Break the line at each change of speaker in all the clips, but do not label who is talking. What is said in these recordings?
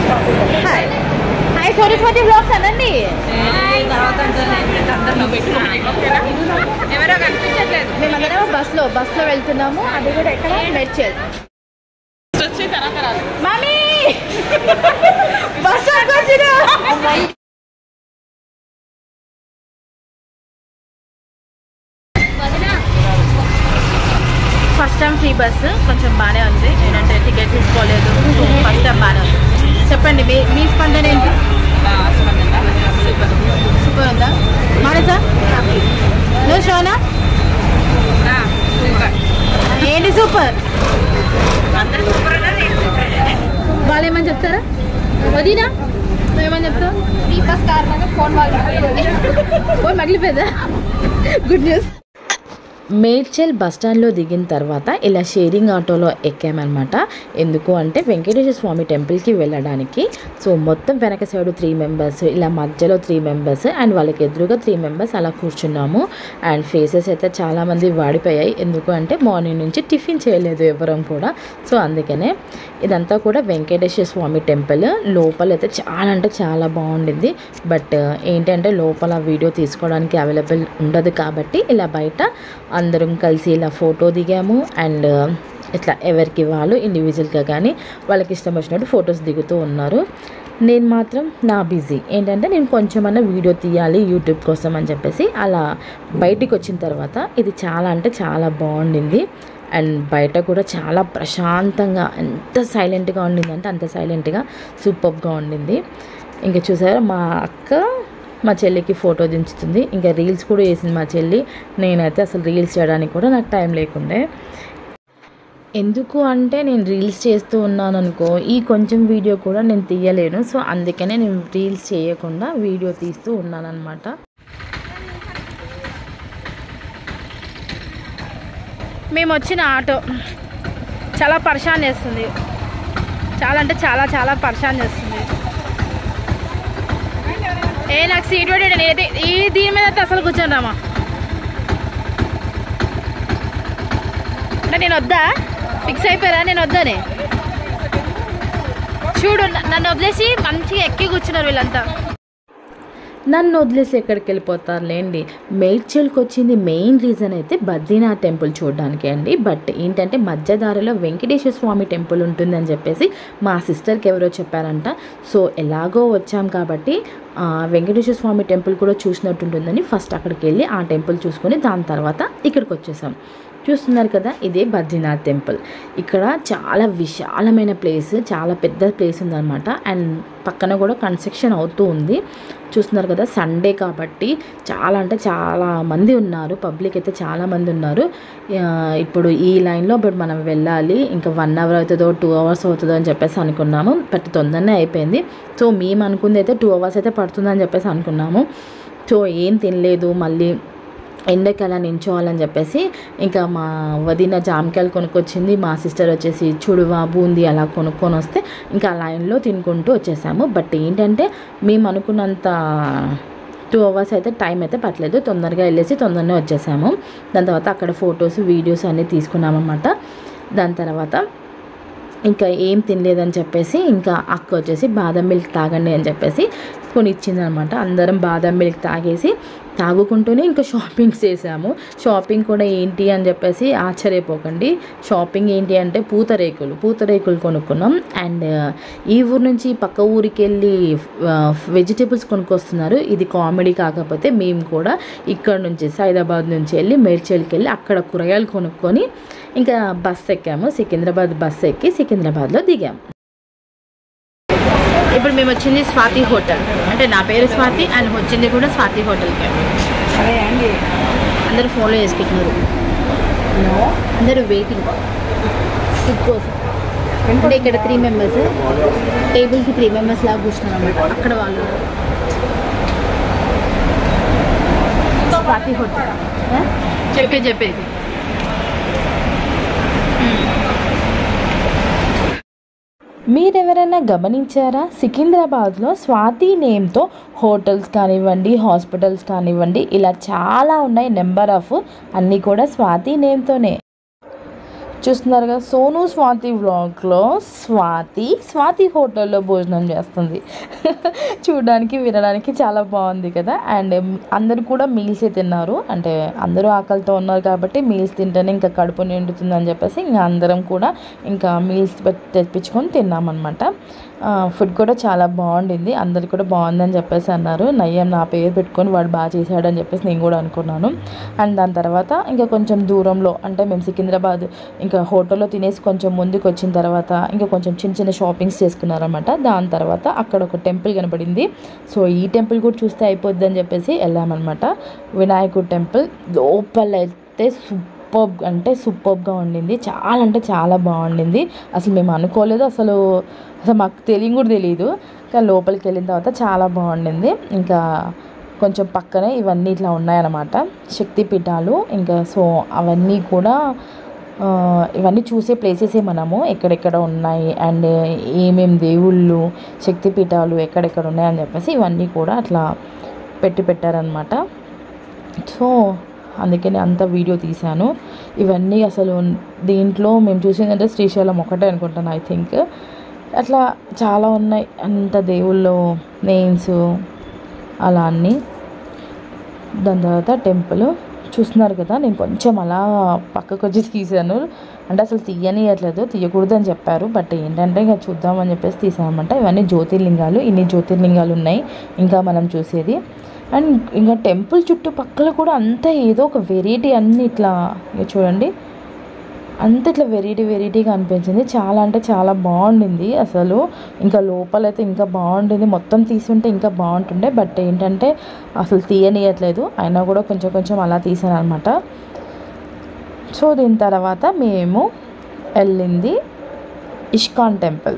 hi hi sorry Swathi blogs అనండి
ఎవరో కనిపించట్లేదు
మేమందరం బస్లో బస్లో వెళ్తున్నాము అది కూడా ఎక్కడ మెడ్చల్
వచ్చి తర్వాత రాదు
మమ్మీ బస్ వచ్చిన ఫస్ట్ టైం ఫ్రీ బస్సు కొంచెం బాగానే ఉంది ఏంటంటే టికెట్ తీసుకోలేదు ఫస్ట్ టైం బాగానే ఉంది చెప్పండి మీ మీ స్పందన ఏంటి సూపర్ ఉందా మానస నువ్వు షోనా ఏంటి సూపర్
అందరూ సూపర్ ఉన్నది
వాళ్ళు ఏమని చెప్తారా వదినా నువ్వేమని చెప్తావు
ఈ బస్ కారణంగా ఫోన్ వాళ్ళు
పోయి మగిలిపోయిందా గుడ్ న్యూస్
మేడ్చల్ బస్టాండ్లో దిగిన తర్వాత ఇలా షేరింగ్ ఆటోలో ఎక్కామన్నమాట ఎందుకు అంటే వెంకటేశ్వర స్వామి టెంపుల్కి వెళ్ళడానికి సో మొత్తం వెనక సైడ్ త్రీ మెంబర్స్ ఇలా మధ్యలో త్రీ మెంబర్స్ అండ్ వాళ్ళకి ఎదురుగా త్రీ మెంబర్స్ అలా కూర్చున్నాము అండ్ ఫేసెస్ అయితే చాలామంది వాడిపోయాయి ఎందుకు అంటే మార్నింగ్ నుంచి టిఫిన్ చేయలేదు ఎవరం కూడా సో అందుకనే ఇదంతా కూడా వెంకటేశ్వర స్వామి టెంపుల్ లోపల అయితే చాలా అంటే చాలా బాగుండింది బట్ ఏంటంటే లోపల వీడియో తీసుకోవడానికి అవైలబుల్ ఉండదు కాబట్టి ఇలా బయట అందరం కలిసి ఇలా ఫోటో దిగాము అండ్ ఇట్లా ఎవరికి వాళ్ళు ఇండివిజువల్గా కానీ వాళ్ళకి ఇష్టం వచ్చినట్టు ఫొటోస్ దిగుతూ ఉన్నారు నేను మాత్రం నా బిజీ ఏంటంటే నేను కొంచెమన్నా వీడియో తీయాలి యూట్యూబ్ కోసం అని చెప్పేసి అలా బయటికి వచ్చిన తర్వాత ఇది చాలా అంటే చాలా బాగుండింది అండ్ బయట కూడా చాలా ప్రశాంతంగా ఎంత సైలెంట్గా ఉండిందంటే అంత సైలెంట్గా సూపర్గా ఉండింది ఇంకా చూసారా మా అక్క మా చెల్లికి ఫోటో దించుతుంది ఇంకా రీల్స్ కూడా వేసింది మా చెల్లి నేనైతే అసలు రీల్స్ చేయడానికి కూడా నాకు టైం లేకుండే ఎందుకు అంటే నేను రీల్స్ చేస్తూ ఉన్నాను అనుకో ఈ కొంచెం వీడియో కూడా నేను తీయలేను సో అందుకనే నేను రీల్స్ చేయకుండా వీడియో తీస్తూ ఉన్నాను అనమాట
మేము వచ్చిన ఆటో చాలా పరిశాన్ చేస్తుంది చాలా అంటే చాలా చాలా పరిశాన్ చేస్తుంది ఏ నాకు సీట్ పెట్టి నేనైతే ఈ దీని మీద అయితే అసలు కూర్చొని రామా అంటే నేను వద్దా ఫిక్స్ అయిపోయారా నేను వద్దానే చూడు న- నన్ను వదిలేసి మంచిగా ఎక్కి కూర్చున్నారు వీళ్ళంతా
నన్ను వదిలేసి ఎక్కడికి వెళ్ళిపోతారులేండి మేడ్చల్కి వచ్చింది మెయిన్ రీజన్ అయితే బద్రీనాథ్ టెంపుల్ చూడడానికి అండి బట్ ఏంటంటే మధ్యదారిలో వెంకటేశ్వర స్వామి టెంపుల్ ఉంటుందని చెప్పేసి మా సిస్టర్కి ఎవరో చెప్పారంట సో ఎలాగో వచ్చాం కాబట్టి ఆ, వెంకటేశ్వర స్వామి టెంపుల్ కూడా చూసినట్టు ఉంటుందని ఫస్ట్ అక్కడికి వెళ్ళి ఆ టెంపుల్ చూసుకొని దాని తర్వాత ఇక్కడికి వచ్చేసాం చూస్తున్నారు కదా ఇదే బద్రీనాథ్ టెంపుల్ ఇక్కడ చాలా విశాలమైన ప్లేస్ చాలా పెద్ద ప్లేస్ ఉందన్నమాట అండ్ పక్కన కూడా కన్స్ట్రక్షన్ అవుతూ ఉంది చూస్తున్నారు కదా సండే కాబట్టి చాలా అంటే చాలా మంది ఉన్నారు పబ్లిక్ అయితే చాలా మంది ఉన్నారు ఆ, ఇప్పుడు ఈ లైన్లో ఇప్పుడు మనం వెళ్ళాలి ఇంకా వన్ అవర్ అవుతుందో టూ అవర్స్ అవుతుందో అని చెప్పేసి అనుకున్నాము బట్ తొందరనే అయిపోయింది సో మేము అనుకుంది అయితే టూ అవర్స్ అయితే పడుతుందని చెప్పేసి అనుకున్నాము సో ఏం తినలేదు మళ్ళీ ఎండకి అలా నించోవాలని చెప్పేసి ఇంకా మా వదిన జామకాయలు కొనుక్కొచ్చింది మా సిస్టర్ వచ్చేసి చుడువా బూందీ అలా కొనుక్కొని వస్తే ఇంకా ఆ లైన్లో తినుకుంటూ వచ్చేసాము బట్ ఏంటంటే మేము అనుకున్నంత టూ అవర్స్ అయితే టైం అయితే పట్టలేదు తొందరగా వెళ్ళేసి తొందరనే వచ్చేసాము దాని తర్వాత అక్కడ ఫొటోస్ వీడియోస్ అన్నీ తీసుకున్నామన్నమాట దాని తర్వాత ఇంకా ఏం తినలేదని చెప్పేసి ఇంకా అక్క వచ్చేసి బాదం మిల్క్ తాగండి అని చెప్పేసి కొని ఇచ్చిందనమాట అందరం బాదం మిల్క్ తాగేసి తాగుకుంటూనే ఇంకా షాపింగ్స్ చేసాము షాపింగ్ కూడా ఏంటి అని చెప్పేసి ఆశ్చర్యపోకండి షాపింగ్ ఏంటి అంటే పూతరేకులు పూతరేకులు కొనుక్కున్నాం అండ్ ఈ ఊరు నుంచి పక్క ఊరికి వెళ్ళి వెజిటేబుల్స్ కొనుక్కొస్తున్నారు ఇది కామెడీ కాకపోతే మేము కూడా ఇక్కడ నుంచి సైదాబాద్ నుంచి వెళ్ళి మేడ్చల్కి వెళ్ళి అక్కడ కూరగాయలు కొనుక్కొని ఇంకా బస్ ఎక్కాము సికింద్రాబాద్ బస్ ఎక్కి సికింద్రాబాద్లో దిగాము
ఇప్పుడు మేము వచ్చింది స్వాతి హోటల్ అంటే నా పేరు స్వాతి అండ్ వచ్చింది కూడా స్వాతి హోటల్కి
అదే అండి
అందరూ ఫోన్లో చేసుకుంటున్నారు అందరూ వెయిటింగ్ ఫుడ్ కోసం అంటే ఇక్కడ త్రీ మెంబర్స్ టేబుల్కి త్రీ మెంబర్స్ లాగా కూర్చున్నారు అనమాట అక్కడ వాళ్ళు స్వాతి హోటల్ చెప్పే చెప్పేది
మీరెవరైనా గమనించారా సికింద్రాబాద్లో స్వాతి నేమ్తో హోటల్స్ కానివ్వండి హాస్పిటల్స్ కానివ్వండి ఇలా చాలా ఉన్నాయి నెంబర్ ఆఫ్ అన్నీ కూడా స్వాతి నేమ్తోనే చూస్తున్నారు కదా సోను స్వాతి వ్లాగ్లో స్వాతి స్వాతి హోటల్లో భోజనం చేస్తుంది చూడడానికి వినడానికి చాలా బాగుంది కదా అండ్ అందరు కూడా మీల్సే తిన్నారు అంటే అందరూ ఆకలితో ఉన్నారు కాబట్టి మీల్స్ తింటేనే ఇంకా కడుపు నిండుతుందని చెప్పేసి ఇంకా అందరం కూడా ఇంకా మీల్స్ తెప్పించుకొని తిన్నామన్నమాట ఫుడ్ కూడా చాలా బాగుండింది అందరు కూడా బాగుందని చెప్పేసి అన్నారు నయ్యం నా పేరు పెట్టుకొని వాడు బాగా చేశాడని చెప్పేసి నేను కూడా అనుకున్నాను అండ్ దాని తర్వాత ఇంకా కొంచెం దూరంలో అంటే మేము సికింద్రాబాద్ ఇంకా హోటల్లో తినేసి కొంచెం ముందుకు వచ్చిన తర్వాత ఇంకా కొంచెం చిన్న చిన్న షాపింగ్స్ చేసుకున్నారన్నమాట దాని తర్వాత అక్కడ ఒక టెంపుల్ కనపడింది సో ఈ టెంపుల్ కూడా చూస్తే అయిపోద్ది అని చెప్పేసి వెళ్ళామన్నమాట వినాయకుడు టెంపుల్ లోపలైతే సూపర్బ్ అంటే సూపర్బ్గా ఉండింది చాలా అంటే చాలా బాగుండింది అసలు మేము అనుకోలేదు అసలు అసలు మాకు తెలియ కూడా తెలియదు కానీ లోపలికి వెళ్ళిన తర్వాత చాలా బాగుండింది ఇంకా కొంచెం పక్కనే ఇవన్నీ ఇట్లా ఉన్నాయన్నమాట శక్తిపీఠాలు ఇంకా సో అవన్నీ కూడా ఆ, ఇవన్నీ చూసే ప్లేసెసే మనము ఎక్కడెక్కడ ఉన్నాయి అండ్ ఏమేం దేవుళ్ళు శక్తిపీఠాలు ఎక్కడెక్కడ ఉన్నాయని చెప్పేసి ఇవన్నీ కూడా అట్లా పెట్టి పెట్టారనమాట సో అందుకని అంత వీడియో తీశాను ఇవన్నీ అసలు దీంట్లో మేము చూసిందంటే శ్రీశైలం ఒకటే అనుకుంటాను ఐ థింక్ అట్లా చాలా ఉన్నాయి అంత దేవుళ్ళు నేమ్స్ అలా అన్నీ దాని తర్వాత టెంపుల్ చూస్తున్నారు కదా నేను కొంచెం అలా పక్కకు వచ్చి తీసాను అంటే అసలు తీయనియట్లేదు తీయకూడదు అని చెప్పారు బట్ ఏంటంటే ఇంకా చూద్దామని చెప్పేసి తీసామన్నమాట ఇవన్నీ జ్యోతిర్లింగాలు ఇన్ని జ్యోతిర్లింగాలు ఉన్నాయి ఇంకా మనం చూసేది అండ్ ఇంకా టెంపుల్ చుట్టుపక్కల కూడా అంతా ఏదో ఒక వెరైటీ అన్ని ఇట్లా ఇక చూడండి అంత ఇట్లా వెరైటీ వెరైటీగా అనిపించింది చాలా అంటే చాలా బాగుండింది అసలు ఇంకా లోపలైతే ఇంకా బాగుండింది మొత్తం తీసుంటే ఇంకా బాగుంటుండే బట్ ఏంటంటే అసలు తీయనియట్లేదు అయినా కూడా కొంచెం కొంచెం అలా తీసాను అనమాట సో దీని తర్వాత మేము వెళ్ళింది ఇష్కాన్ టెంపుల్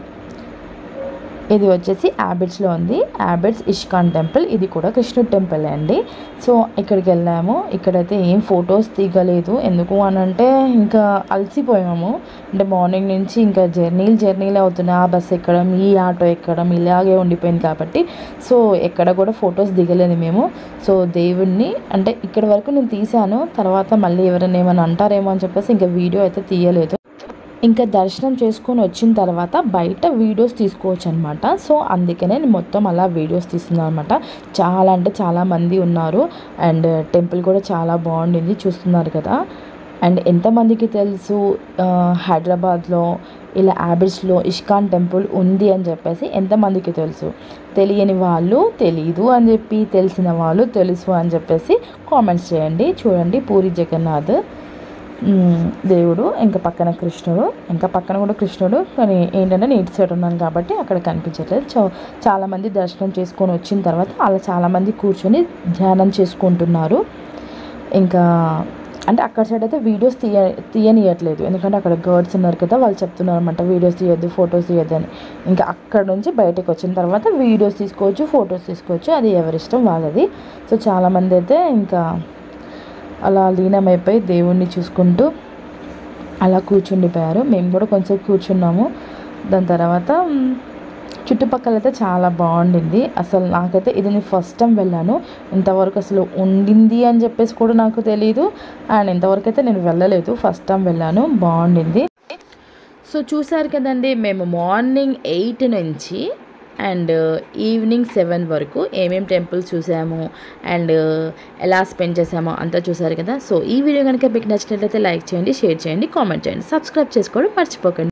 ఇది వచ్చేసి యాబిట్స్లో ఉంది యాబిట్స్ ఇష్కాన్ టెంపుల్ ఇది కూడా కృష్ణుడు టెంపుల్ అండి సో ఇక్కడికి వెళ్ళాము ఇక్కడైతే ఏం ఫొటోస్ తీయలేదు ఎందుకు అని అంటే ఇంకా అలసిపోయాము అంటే మార్నింగ్ నుంచి ఇంకా జర్నీలు జర్నీలే అవుతున్నాయి ఆ బస్ ఎక్కడం ఈ ఆటో ఎక్కడం ఇలాగే ఉండిపోయింది కాబట్టి సో ఎక్కడ కూడా ఫొటోస్ దిగలేదు మేము సో దేవుణ్ణి అంటే ఇక్కడ వరకు నేను తీశాను తర్వాత మళ్ళీ ఎవరైనా ఏమైనా అంటారేమో అని చెప్పేసి ఇంకా వీడియో అయితే తీయలేదు ఇంకా దర్శనం చేసుకొని వచ్చిన తర్వాత బయట వీడియోస్ తీసుకోవచ్చు అనమాట సో అందుకనే నేను మొత్తం అలా వీడియోస్ తీస్తున్నాను అనమాట చాలా అంటే చాలా మంది ఉన్నారు అండ్ టెంపుల్ కూడా చాలా బాగుండింది చూస్తున్నారు కదా అండ్ ఎంతమందికి తెలుసు ఆ, హైదరాబాద్లో ఇలా యాబిడ్స్లో ఇష్కాన్ టెంపుల్ ఉంది అని చెప్పేసి ఎంతమందికి తెలుసు తెలియని వాళ్ళు తెలీదు అని చెప్పి తెలిసిన వాళ్ళు తెలుసు అని చెప్పేసి కామెంట్స్ చేయండి చూడండి పూరి జగన్నాథ్ మ్మ్, దేవుడు ఇంకా పక్కన కృష్ణుడు ఇంకా పక్కన కూడా కృష్ణుడు కానీ ఏంటంటే నేను ఇటు సైడ్ ఉన్నాను కాబట్టి అక్కడ కనిపించట్లేదు సో చాలామంది దర్శనం చేసుకొని వచ్చిన తర్వాత అలా చాలామంది కూర్చొని ధ్యానం చేసుకుంటున్నారు ఇంకా అంటే అక్కడ సైడ్ అయితే వీడియోస్ తీయ తీయనియట్లేదు ఎందుకంటే అక్కడ గర్డ్స్ ఉన్నారు కదా వాళ్ళు చెప్తున్నారు అనమాట వీడియోస్ తీయొద్దు ఫొటోస్ తీయొద్దు అని ఇంకా అక్కడ నుంచి బయటకు వచ్చిన తర్వాత వీడియోస్ తీసుకోవచ్చు ఫొటోస్ తీసుకోవచ్చు అది ఎవరిష్టం వాళ్ళది సో చాలామంది అయితే ఇంకా అలా లీనమైపోయి దేవుణ్ణి చూసుకుంటూ అలా కూర్చుండిపోయారు మేము కూడా కొంచెం కూర్చున్నాము దాని తర్వాత మ్, చుట్టుపక్కల అయితే చాలా బాగుండింది అసలు నాకైతే ఇది నేను ఫస్ట్ టైం వెళ్ళాను ఇంతవరకు అసలు ఉండింది అని చెప్పేసి కూడా నాకు తెలియదు అండ్ ఇంతవరకు అయితే నేను వెళ్ళలేదు ఫస్ట్ టైం వెళ్ళాను బాగుండింది సో చూసారు కదండి మేము మార్నింగ్ ఎయిట్ నుంచి అండ్ ఈవినింగ్ సెవెన్ వరకు ఏమేం టెంపుల్స్ చూసాము అండ్ ఎలా స్పెండ్ చేసామో అంతా చూసారు కదా సో ఈ వీడియో కనుక మీకు నచ్చినట్లయితే లైక్ చేయండి షేర్ చేయండి కామెంట్ చేయండి సబ్స్క్రైబ్ చేసుకోవడం మర్చిపోకండి